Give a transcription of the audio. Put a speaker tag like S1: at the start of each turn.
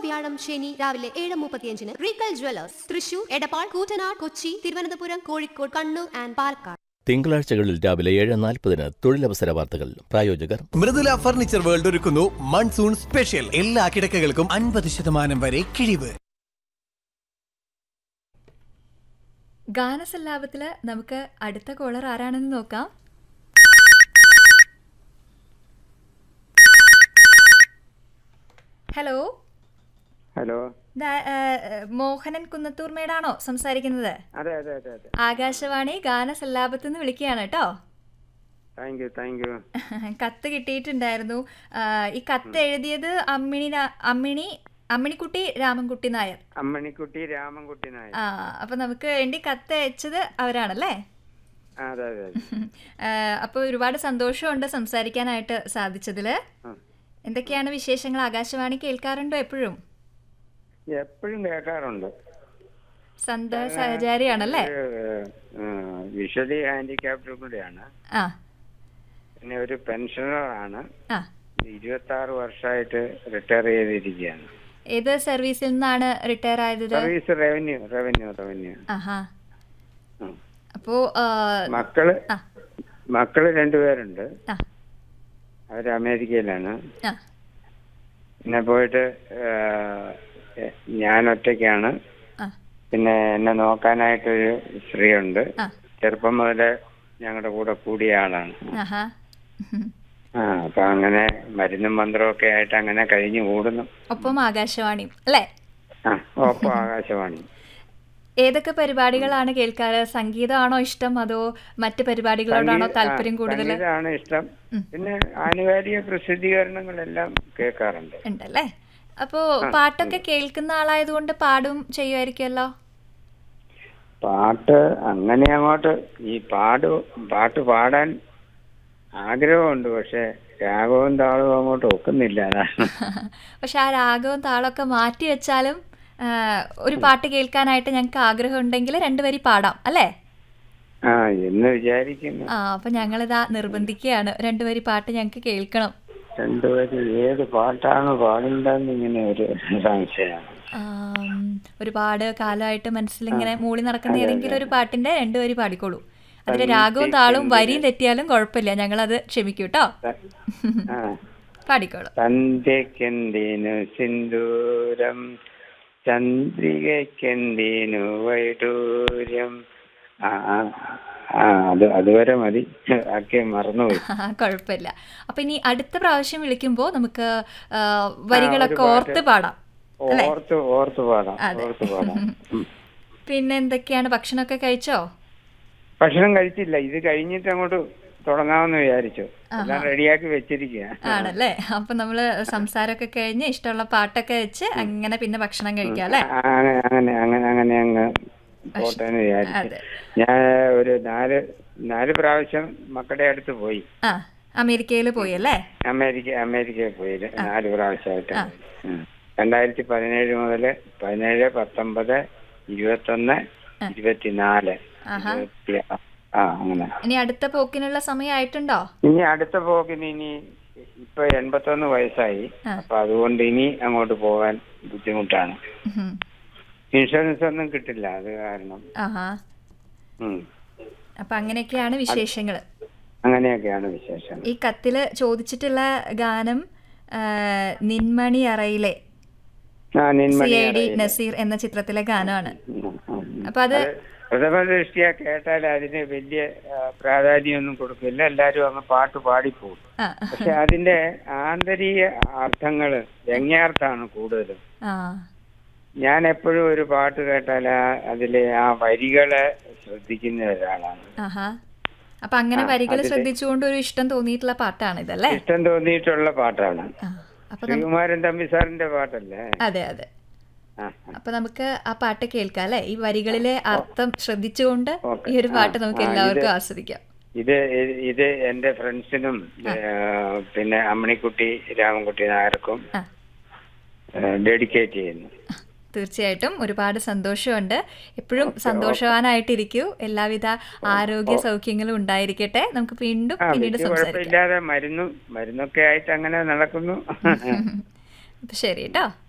S1: വ്യാഴം ശനി രാവിലെ ഏഴ് മുപ്പത്തിയഞ്ചിന് Regal jewellers Thrissur Edappal Koottanad Kochi Thiruvananthapuram Kozhikode Kannur and Palakkad
S2: തിങ്കളാഴ്ചകളിൽ രാവിലെ ഏഴ് നാൽപ്പതിന് തൊഴിലവസര വാർത്തകൾ പ്രായോജകർ
S3: മൃദുല ഫർണിച്ചർ വേൾഡ് ഒരുക്കുന്നു മൺസൂൺ സ്പെഷ്യൽ എല്ലാ കിടക്കകൾക്കും അൻപത് ശതമാനം വരെ കിഴിവ്
S4: ഗാനസല്ലാപത്തില് നമുക്ക് അടുത്ത കോളർ ആരാണെന്ന് നോക്കാം ഹലോ
S5: ഹലോ
S4: ദാ- ഏ, ഏ, മോഹനൻ കുന്നത്തൂർ മേടാണോ സംസാരിക്കുന്നത്
S5: അതെ അതെ അതെ അതെ
S4: ആകാശവാണി ഗാനസല്ലാപത്ത് നിന്ന് വിളിക്കുകയാണ് കേട്ടോ
S5: താങ്ക് യു താങ്ക് യു
S4: കത്ത് കിട്ടിയിട്ടുണ്ടായിരുന്നു ആ, ഈ കത്ത് എഴുതിയത് അമ്മിണി രാ- അമ്മിണി അമ്മിണിക്കുട്ടി രാമൻകുട്ടി നായർ
S5: അമ്മണിക്കുട്ടി രാമൻകുട്ടി നായർ
S4: ആ അപ്പൊ നമുക്ക് വേണ്ടി കത്ത് അയച്ചത് അവരാണല്ലേ
S5: ആ, അതെ അതെ അതെ
S4: അപ്പോൾ ഒരുപാട് സന്തോഷമുണ്ട് സംസാരിക്കാനായിട്ട് സാധിച്ചതിൽ
S5: ആ.
S4: എന്തൊക്കെയാണ് വിശേഷങ്ങൾ ആകാശവാണി കേൾക്കാറുണ്ടോ എപ്പോഴും
S5: എപ്പോഴും കേൾക്കാറുണ്ട്
S4: സന്ത സഹചാരിയാണല്ലേ
S5: വിഷ്വലി ഹാൻഡിക്യാപ്ഡ് കൂടെയാണ്
S4: ആ
S5: പിന്നെ ഒരു പെൻഷനറാണ്
S4: ആ
S5: ഇരുപത്തി ആറ് വർഷമായിട്ട് റിട്ടയർ ചെയ്തിരിക്കുകയാണ്
S4: ഏത് സർവീസിൽ നിന്നാണ് റിട്ടയർ ആയത്
S5: സർവീസ് റവന്യൂ റവന്യൂ റവന്യൂ
S4: ആഹാ
S5: ഉം.
S4: അപ്പോ ആ,
S5: മക്കള്
S4: ആ.
S5: മക്കള് രണ്ടുപേരുണ്ട്
S4: ആ
S5: അവര് അമേരിക്കയിലാണ്
S4: ആ
S5: പിന്നെ പോയിട്ട് ആ, എ- ഞാൻ ഒറ്റയ്ക്കാണ്
S4: ആ
S5: പിന്നെ എന്നെ നോക്കാനായിട്ടൊരു സ്ത്രീയുണ്ട്
S4: ആ
S5: ചെറുപ്പം മുതലേ ഞങ്ങളുടെ കൂടെ കൂടിയ ആളാണ്
S4: ആഹാ
S5: ആ അപ്പൊ അങ്ങനെ മരുന്നും മന്ത്രവും ഒക്കെ ആയിട്ട് അങ്ങനെ കഴിഞ്ഞു കൂടുന്നു
S4: ഒപ്പം ആകാശവാണിയും അല്ലേ
S5: ആ ഒപ്പം ആകാശവാണി
S4: ഏതൊക്കെ പരിപാടികളാണ് കേൾക്കാറ് സംഗീതമാണോ ഇഷ്ടം അതോ മറ്റ് പരിപാടികളോടാണോ
S5: സംഗീത-
S4: താല്പര്യം
S5: ആ,
S4: കൂടുതൽ
S5: സംഗീതമാണ് ഇഷ്ടം പിന്നെ ആനുകാലിക പ്രസിദ്ധീകരണങ്ങളെല്ലാം കേൾക്കാറുണ്ട്
S4: ഉണ്ടല്ലേ അപ്പോ പാട്ടൊക്കെ കേൾക്കുന്ന ആളായതുകൊണ്ട് പാടും ചെയ്യുമായിരിക്കുമല്ലോ
S5: പാട്ട് അങ്ങനെ അങ്ങോട്ട് ഈ പാട് പാട്ട് പാടാൻ ആഗ്രഹമുണ്ട് പക്ഷെ രാഗവും താളവും അങ്ങോട്ട് ഒക്കുന്നില്ല അതാണ്
S4: പക്ഷെ ആ രാഗവും താളമൊക്കെ മാറ്റി വെച്ചാലും ആ, ഒരു പാട്ട് കേൾക്കാനായിട്ട് ഞങ്ങൾക്ക് ആഗ്രഹം ഉണ്ടെങ്കിൽ രണ്ടുപേരി പാടാം അല്ലേ
S5: ആ എന്ന് വിചാരിക്കുന്നു
S4: ആ അപ്പൊ ഞങ്ങളിതാ നിർബന്ധിക്കുകയാണ് രണ്ടുപേരി പാട്ട് ഞങ്ങൾക്ക് കേൾക്കണം
S5: രണ്ടുപേരും ഏത് പാട്ടാണ് പാടേണ്ടതെന്ന് ഇങ്ങനെ ഒരു സംശയമാണ്
S4: ആം, ഒരുപാട് കാലമായിട്ട് മനസ്സിലിങ്ങനെ മൂളി നടക്കുന്ന ഏതെങ്കിലും ഒരു പാട്ടിന്റെ രണ്ടുപേരി പാടിക്കോളൂ അതിന്റെ രാഗവും താളവും വരിയും തെറ്റിയാലും കുഴപ്പമില്ല ഞങ്ങളത് ക്ഷമിക്കും കേട്ടോ
S5: ആ
S4: പാടിക്കോളൂ
S5: സന്ധ്യക്കെന്തിനു സിന്ദൂരം ചന്ദ്രികയ്ക്കെന്തിനു വൈഡൂര്യം ആ ആ, ആ അത് അതുവരെ മതി ഒക്കെ മറന്നുപോയി
S4: ആ, കുഴപ്പമില്ല അപ്പൊ ഇനി അടുത്ത പ്രാവശ്യം വിളിക്കുമ്പോ നമുക്ക് ആ, വരികളൊക്കെ
S5: പാട്ട്.
S4: ഓർത്ത് പാടാം അല്ലേ
S5: ഓർത്ത് ഓർത്ത് പാടാം
S4: അതെ.
S5: ഓർത്ത് പാടാം ഉം.
S4: പിന്നെ എന്തൊക്കെയാണ് ഭക്ഷണമൊക്കെ കഴിച്ചോ
S5: ഭക്ഷണം കഴിച്ചില്ല ഇത് കഴിഞ്ഞിട്ട് അങ്ങോട്ട് തുടങ്ങാമെന്ന് വിചാരിച്ചു എല്ലാം റെഡിയാക്കി വെച്ചിരിക്കുക
S4: ആണല്ലേ അപ്പൊ നമ്മള് സംസാരമൊക്കെ കഴിഞ്ഞ് ഇഷ്ടമുള്ള പാട്ടൊക്കെ വെച്ച് അങ്ങനെ പിന്നെ ഭക്ഷണം കഴിക്കാം അല്ലേ
S5: അങ്ങനെ അങ്ങനെ അങ്ങനെ അങ്ങനെ അങ്ങ് പോട്ടെ എന്ന് വിചാരിച്ചു
S4: അതെ.
S5: ഞാൻ ഒരു നാല് നാല് പ്രാവശ്യം മക്കളുടെ അടുത്ത് പോയി
S4: ആ അമേരിക്കയിൽ പോയി അല്ലേ
S5: അമേരിക്ക അമേരിക്കയിൽ പോയി നാല് പ്രാവശ്യമായിട്ട് ഉം. രണ്ടായിരത്തി പതിനേഴ് മുതൽ പതിനേഴ് പത്തൊമ്പത് ഇരുപത്തൊന്ന് ഇരുപത്തിനാല്
S4: ആഹാ.
S5: ഇരുപത്തി ആ അങ്ങനെ
S4: ഇനി അടുത്ത പോക്കിനുള്ള സമയമായിട്ടുണ്ടോ
S5: ഇനി അടുത്ത പോക്കിന് ഇനി ഇപ്പൊ എൺപത്തൊന്ന് വയസ്സായി അപ്പൊ അതുകൊണ്ട് ഇനി അങ്ങോട്ട് പോകാൻ ബുദ്ധിമുട്ടാണ്
S4: ഉഹും.
S5: ഇൻഷുറൻസ് ഒന്നും കിട്ടില്ല അത് കാരണം
S4: ആഹാ
S5: ഉം.
S4: അപ്പൊ അങ്ങനെയൊക്കെയാണ് വിശേഷങ്ങൾ
S5: അങ്ങനെയൊക്കെയാണ് വിശേഷം
S4: ഈ കത്തില് ചോദിച്ചിട്ടുള്ള ഗാനം ആ, നിൻമണി അറയിലെ
S5: ആ
S4: സി
S5: നിന്മണി
S4: ഐ ഡി
S5: അറിയില്ല.
S4: നസീർ എന്ന ചിത്രത്തിലെ ഗാനമാണ്
S5: ഉം, ഉം, ഉം.
S4: അപ്പൊ അത്
S5: അത് പ്രഥമ ദൃഷ്ടിയ കേട്ടാൽ അതിന് വലിയ ആ, പ്രാധാന്യമൊന്നും കൊടുക്കില്ല എല്ലാരും അങ്ങ് പാട്ട് പാടിപ്പോകും
S4: ആ
S5: പക്ഷെ അതിന്റെ ആന്തരിക അർത്ഥങ്ങള് വ്യംഗ്യാർത്ഥാണ് കൂടുതലും
S4: ആ
S5: ഞാൻ എപ്പോഴും ഒരു പാട്ട് കേട്ടാൽ ആ അതിലെ ആ വരികളെ ശ്രദ്ധിക്കുന്ന ഒരാളാണ്
S4: ആഹാ അപ്പൊ അങ്ങനെ
S5: ആ,
S4: വരികൾ
S5: അതില്
S4: ശ്രദ്ധിച്ചുകൊണ്ട് ഒരു ഇഷ്ടം തോന്നിയിട്ടുള്ള പാട്ടാണ് ഇതല്ലേ
S5: ഇഷ്ടം തോന്നിയിട്ടുള്ള പാട്ടാണ്
S4: ആ അപ്പൊ നം-
S5: ശ്രീകുമാരൻ തമ്പി സാറിന്റെ പാട്ടല്ലേ
S4: അതെ അതെ
S5: ആ
S4: അപ്പൊ നമുക്ക് ആ പാട്ട് കേൾക്കാം അല്ലെ ഈ വരികളിലെ അർത്ഥം ശ്രദ്ധിച്ചുകൊണ്ട്
S5: ഓക്കേ.
S4: ഈ ഒരു പാട്ട്
S5: ആ,
S4: നമുക്ക്
S5: ആ,
S4: എല്ലാവർക്കും
S5: ഇത്
S4: ആസ്വദിക്കാം
S5: ഇത് ഇത് എന്റെ ഫ്രണ്ട്സിനും പിന്നെ അമ്മണിക്കുട്ടി രാമൻകുട്ടി നായർക്കും
S4: ആ
S5: ഡെഡിക്കേറ്റ് ചെയ്യുന്നു
S4: തീർച്ചയായിട്ടും ഒരുപാട് സന്തോഷമുണ്ട് എപ്പോഴും സന്തോഷവാനായിട്ടിരിക്കൂ എല്ലാവിധ ആരോഗ്യ സൗഖ്യങ്ങളും ഉണ്ടായിരിക്കട്ടെ നമുക്ക് വീണ്ടും
S5: ആ
S4: പിന്നീട്
S5: വലിയ
S4: സംസാരിക്കാം
S5: കുഴപ്പമില്ലാതെ മരുന്നും മരുന്നൊക്കെ ആയിട്ട് അങ്ങനെ നടക്കുന്നു
S4: അപ്പൊ ശരി കേട്ടോ